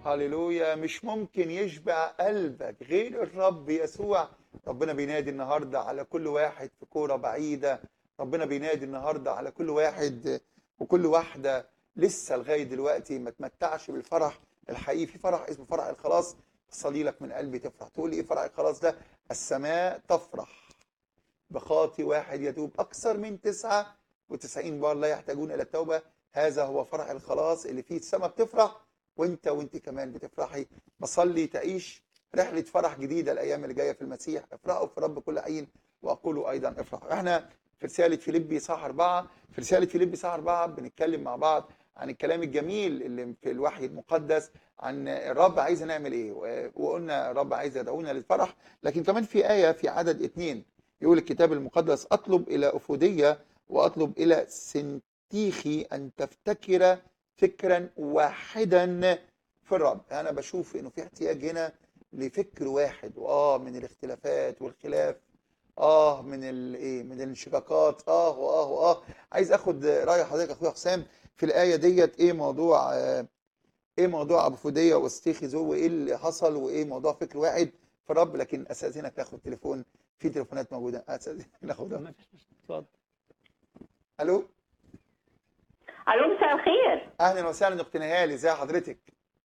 هللويا مش ممكن يشبع قلبك غير الرب يسوع ربنا بينادي النهارده على كل واحد في كوره بعيده ربنا بينادي النهارده على كل واحد وكل واحده لسه لغايه دلوقتي ما تمتعش بالفرح الحقيقي في فرح اسمه فرح الخلاص صلي لك من قلبي تفرح تقول لي ايه فرح الخلاص ده السماء تفرح بخاطي واحد يتوب اكثر من تسعة وتسعين بار لا يحتاجون الى التوبه هذا هو فرح الخلاص اللي فيه السماء بتفرح وانت وانت كمان بتفرحي بصلي تعيش رحله فرح جديده الايام اللي جايه في المسيح افرحوا في رب كل حين واقولوا ايضا افرحوا احنا في رساله فيليبي صح أربعة في رساله فيليبي صح أربعة بنتكلم مع بعض عن الكلام الجميل اللي في الوحي المقدس عن الرب عايز نعمل ايه وقلنا الرب عايز يدعونا للفرح لكن كمان في آية في عدد اتنين يقول الكتاب المقدس أطلب إلى أفودية وأطلب إلى سنتيخي أن تفتكر فكرا واحدا في الرب أنا بشوف إنه في احتياج هنا لفكر واحد وآه من الاختلافات والخلاف اه من الايه من الانشقاقات اه واه واه عايز اخد راي حضرتك اخويا حسام في الايه ديت ايه موضوع آه ايه موضوع ابو فوديه واستيخي زو وايه اللي حصل وايه موضوع فكر واحد في الرب لكن استاذنك تاخد تليفون في تليفونات موجوده استاذنك ناخدها اتفضل الو الو مساء الخير اهلا وسهلا اخت نهال ازي حضرتك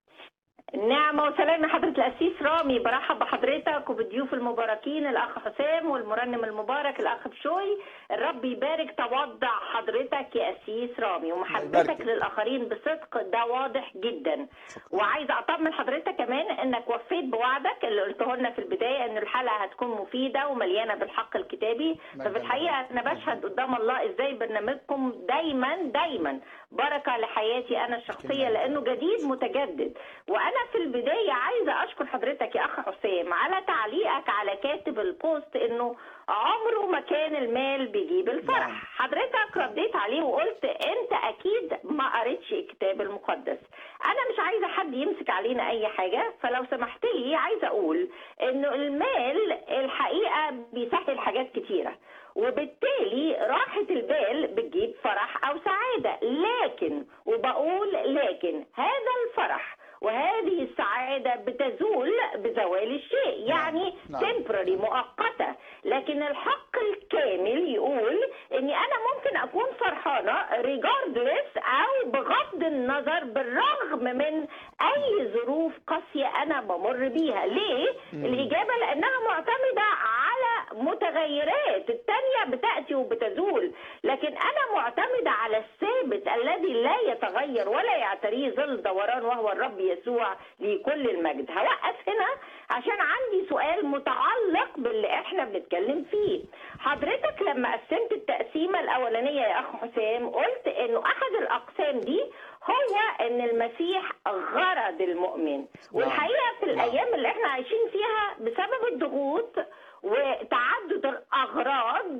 نعمة وسلام حضرة الأسيس رامي برحب بحضرتك وبالضيوف المباركين الأخ حسام والمرنم المبارك الأخ بشوي الرب يبارك توضع حضرتك يا أسيس رامي ومحبتك يباركك. للآخرين بصدق ده واضح جدا وعايزة أطمن حضرتك كمان إنك وفيت بوعدك اللي قلته لنا في البداية إن الحلقة هتكون مفيدة ومليانة بالحق الكتابي مجداً ففي الحقيقة أنا بشهد قدام الله إزاي برنامجكم دايما دايما بركة لحياتي أنا الشخصية لأنه جديد متجدد وأنا في البداية عايزة أشكر حضرتك يا أخ حسام على تعليقك على كاتب البوست إنه عمره ما كان المال بيجيب نعم. الفرح حضرتك رديت عليه وقلت أنت أكيد ما قريتش الكتاب المقدس أنا مش عايزة حد يمسك علينا أي حاجة فلو سمحت لي عايزة أقول إنه المال الحقيقة بيسهل حاجات كتيرة وبالتالي راحة البال بتجيب فرح أو سعادة لكن وبقول لكن هذا الفرح وهذه السعادة بتزول بزوال الشيء يعني نعم. temporary مؤقتة لكن الحق الكامل يقول اني انا ممكن اكون فرحانة regardless او بغض النظر بالرغم من اي ظروف قاسية انا بمر بيها ليه؟ الاجابة لانها معتمدة على متغيرات التانية بتأتي وبتزول لكن انا معتمدة على الثابت الذي لا يتغير ولا يعتريه ظل دوران وهو الرب يسوع لكل المجد هوقف هنا عشان عندي سؤال متعلق باللي احنا بنتكلم فيه حضرتك لما قسمت التقسيمة الأولانية يا أخ حسام قلت إنه أحد الأقسام دي هو إن المسيح غرض المؤمن والحقيقة في نعم. الأيام اللي احنا عايشين فيها بسبب الضغوط وتعدد الأغراض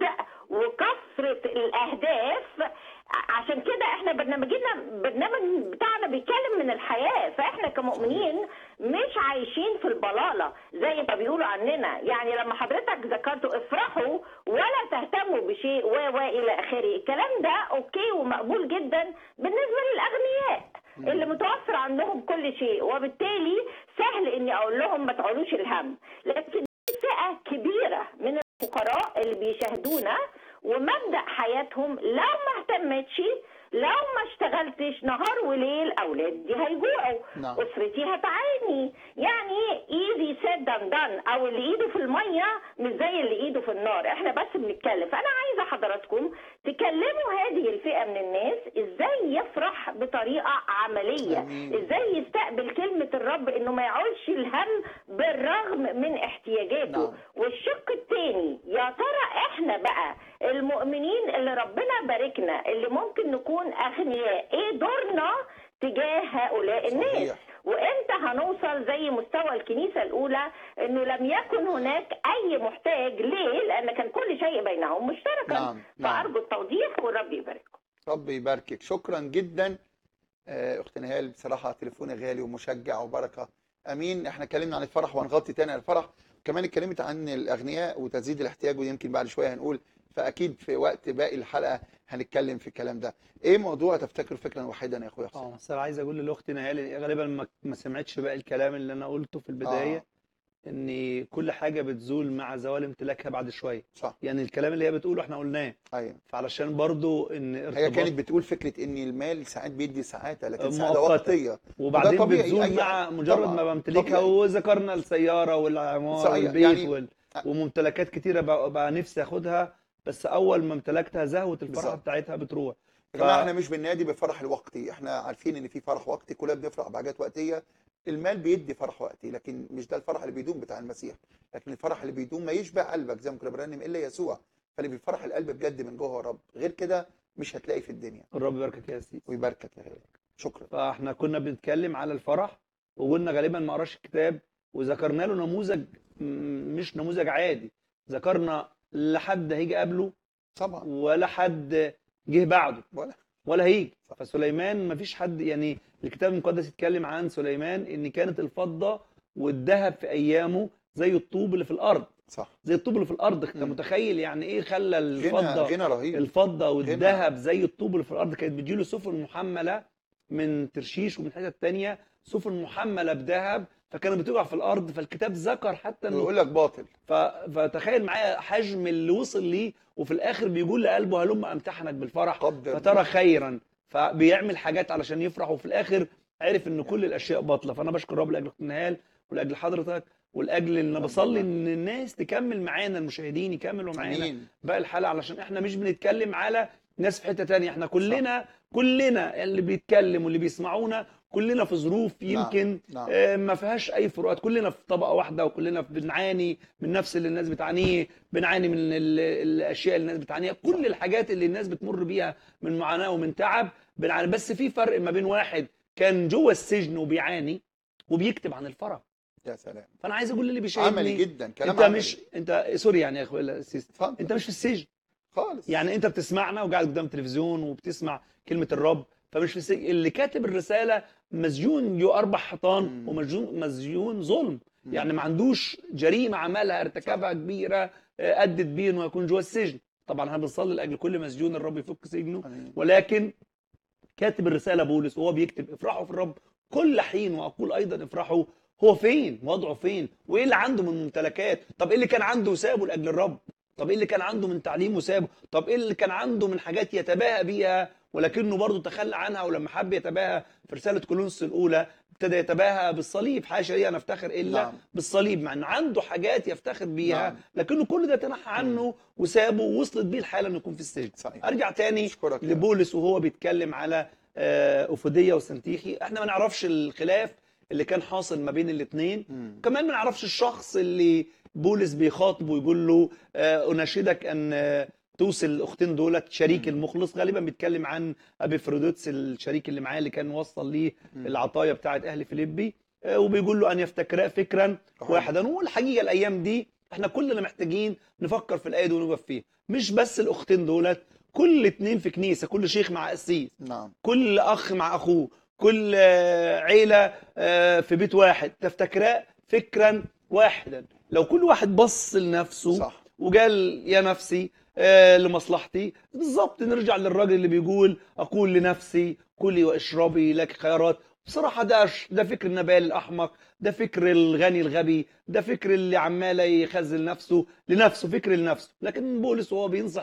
وكثرة الأهداف عشان كده احنا برنامجنا برنامج بتاعنا بيتكلم من الحياه فاحنا كمؤمنين مش عايشين في البلاله زي ما بيقولوا عننا يعني لما حضرتك ذكرتوا افرحوا ولا تهتموا بشيء و و الى اخره الكلام ده اوكي ومقبول جدا بالنسبه للاغنياء اللي متوفر عندهم كل شيء وبالتالي سهل اني اقول لهم ما تعولوش الهم لكن في فئه كبيره من الفقراء اللي بيشاهدونا ومبدا حياتهم لو ما اهتمتش لو ما اشتغلتش نهار وليل اولادي هيجوعوا نعم. اسرتي هتعاني يعني ايزي سيد دان دان او اللي ايده في الميه مش زي اللي ايده في النار احنا بس بنتكلم فانا عايزه حضراتكم تكلموا هذه الفئه من الناس ازاي يفرح بطريقه عمليه جميل. ازاي يستقبل كلمه الرب انه ما يعولش الهم بالرغم من احتياجاته نعم. والشق الثاني يا ترى احنا بقى المؤمنين اللي ربنا باركنا اللي ممكن نكون اغنياء ايه دورنا تجاه هؤلاء الناس صحيح. وامتى هنوصل زي مستوى الكنيسه الاولى انه لم يكن هناك اي محتاج ليه لان كان كل شيء بينهم مشتركا نعم، نعم. فارجو التوضيح والرب يبارككم رب يباركك شكرا جدا آه، اخت نهال بصراحه تليفوني غالي ومشجع وبركه امين احنا اتكلمنا عن الفرح وهنغطي تاني على الفرح كمان اتكلمت عن الاغنياء وتزيد الاحتياج ويمكن بعد شويه هنقول فاكيد في وقت باقي الحلقه هنتكلم في الكلام ده ايه موضوع تفتكر فكرا واحدا يا اخويا حسين اه بس انا عايز اقول لاختي نهال غالبا ما ما سمعتش بقى الكلام اللي انا قلته في البدايه اه ان كل حاجه بتزول مع زوال امتلاكها بعد شويه صح يعني الكلام اللي هي بتقوله احنا قلناه ايوه فعلشان برضو ان هي ارتباط كانت بتقول فكره ان المال ساعات بيدي سعاده لكن سعاده مؤقتة. وقتيه وبعدين طبيعي، بتزول أي- مع مجرد طبعاً، ما بمتلكها طبيعي. وذكرنا السياره والعماره صحيح، والبيت يعني- وال... وممتلكات كتيره بقى, بقى نفسي اخدها بس اول ما امتلكتها زهوه الفرحه بالظبط. بتاعتها بتروح يا جماعه ف- احنا مش بننادي بالفرح الوقتي احنا عارفين ان في فرح وقتي كلنا بنفرح بحاجات وقتيه المال بيدي فرح وقتي لكن مش ده الفرح اللي بيدوم بتاع المسيح لكن الفرح اللي بيدوم ما يشبع قلبك زي ما كنا بنرنم الا يسوع فاللي بيفرح القلب بجد من جوه يا رب غير كده مش هتلاقي في الدنيا الرب يباركك يا سيدي ويباركك يا غالي شكرا فاحنا كنا بنتكلم على الفرح وقلنا غالبا ما قراش الكتاب وذكرنا له نموذج م- مش نموذج عادي ذكرنا لا حد هيجي قبله طبعا ولا حد جه بعده ولا ولا هيجي صح. فسليمان ما فيش حد يعني الكتاب المقدس يتكلم عن سليمان ان كانت الفضه والذهب في ايامه زي الطوب اللي في الارض صح زي الطوب اللي في الارض انت مم. متخيل يعني ايه خلى غنى الفضه غنى رهيب الفضه والذهب زي الطوب اللي في الارض كانت بتجيله سفن محمله من ترشيش ومن حتت تانية سفن محمله بذهب فكانت بتقع في الارض فالكتاب ذكر حتى انه ويقول لك باطل ف... فتخيل معايا حجم اللي وصل ليه وفي الاخر بيقول لقلبه هلم امتحنك بالفرح قدر فترى خيرا فبيعمل حاجات علشان يفرح وفي الاخر عرف ان كل الاشياء باطله فانا بشكر رب لاجل اخت نهال ولاجل حضرتك ولاجل ان انا رب بصلي يبارك. ان الناس تكمل معانا المشاهدين يكملوا معانا امين باقي الحلقه علشان احنا مش بنتكلم على ناس في حته تانية احنا كلنا كلنا اللي بيتكلم واللي بيسمعونا كلنا في ظروف يمكن نعم آه، ما فيهاش اي فروقات كلنا في طبقه واحده وكلنا بنعاني من نفس اللي الناس بتعانيه بنعاني من ال- الاشياء اللي الناس بتعانيها كل الحاجات اللي الناس بتمر بيها من معاناه ومن تعب بنعاني بس في فرق ما بين واحد كان جوه السجن وبيعاني وبيكتب عن الفرح يا سلام فانا عايز اقول للي عملي بيشاهدني جدا كلام انت عملي. مش انت سوري يعني يا اخويا السيس اتفضل انت مش في السجن خالص يعني انت بتسمعنا وقاعد قدام تلفزيون وبتسمع كلمه الرب فمش في السجن اللي كاتب الرساله مسجون جو اربع حيطان مم. ومسجون مسجون ظلم مم. يعني ما عندوش جريمه عملها ارتكبها كبيره آه، ادت بيه انه يكون جوه السجن طبعا احنا بنصلي لاجل كل مسجون الرب يفك سجنه آمين. ولكن كاتب الرساله بولس وهو بيكتب افرحوا في الرب كل حين واقول ايضا افرحوا هو فين وضعه فين وايه اللي عنده من ممتلكات طب ايه اللي كان عنده وسابه لاجل الرب طب ايه اللي كان عنده من تعليم وسابه طب ايه اللي كان عنده من حاجات يتباهى بيها ولكنه برضه تخلى عنها ولما حب يتباهى في رساله كولونس الاولى ابتدى يتباهى بالصليب حاشا لي انا افتخر الا نعم. بالصليب مع انه عنده حاجات يفتخر بيها نعم. لكنه كل ده تنحى عنه وسابه ووصلت بيه الحاله انه يكون في السجن صحيح ارجع تاني اشكرك يا لبولس وهو بيتكلم على آه، اوفوديه وسنتيخي احنا ما نعرفش الخلاف اللي كان حاصل ما بين الاثنين مم. كمان ما نعرفش الشخص اللي بولس بيخاطبه ويقول له آه، اناشدك ان آه، توصل الاختين دولت شريك مم. المخلص غالبا بيتكلم عن ابي فرودوتس الشريك اللي معاه اللي كان وصل ليه مم. العطايا بتاعت اهل فيليبي آه، وبيقول له ان يفتكرا فكرا صحيح. واحدا والحقيقه الايام دي احنا كلنا محتاجين نفكر في الايه دي ونقف فيها مش بس الاختين دولت كل اتنين في كنيسه كل شيخ مع قسيس نعم كل اخ مع اخوه كل آه، عيله آه، في بيت واحد تفتكرا فكرا واحدا لو كل واحد بص لنفسه صح وقال يا نفسي آه، لمصلحتي بالظبط نرجع للراجل اللي بيقول اقول لنفسي كلي واشربي لك خيرات بصراحة ده ده فكر النبال الأحمق ده فكر الغني الغبي ده فكر اللي عمال يخزل نفسه لنفسه فكر لنفسه لكن بولس وهو بينصح